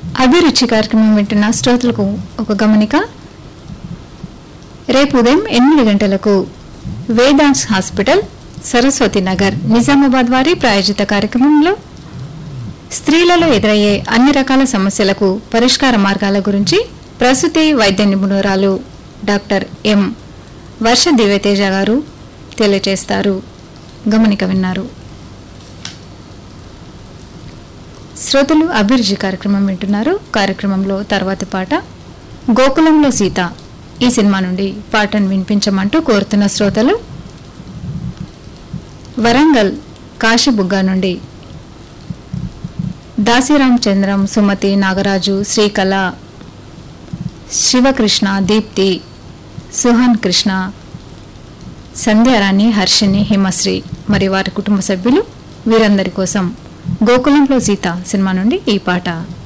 అభిరుచి కార్యక్రమం వింటున్న శ్రోతలకు ఒక గమనిక రేపు ఉదయం ఎనిమిది గంటలకు వేదాంత్ హాస్పిటల్ సరస్వతి నగర్ నిజామాబాద్ వారి ప్రాయోజిత కార్యక్రమంలో స్త్రీలలో ఎదురయ్యే అన్ని రకాల సమస్యలకు పరిష్కార మార్గాల గురించి ప్రసూతి వైద్య నిపుణురాలు డాక్టర్ ఎం వర్ష దివ్యతేజ గారు తెలియజేస్తారు గమనిక విన్నారు శ్రోతలు అభిరుచి కార్యక్రమం వింటున్నారు కార్యక్రమంలో తర్వాతి పాట గోకులంలో సీత ఈ సినిమా నుండి పాటను వినిపించమంటూ కోరుతున్న శ్రోతలు వరంగల్ కాశీబుగ్గ నుండి దాసిరామ్ చంద్రం సుమతి నాగరాజు శ్రీకళ శివకృష్ణ దీప్తి సుహాన్ కృష్ణ సంధ్యారాణి హర్షిని హిమశ్రీ మరి వారి కుటుంబ సభ్యులు వీరందరి కోసం గోకులంలో సీత సినిమా నుండి ఈ పాట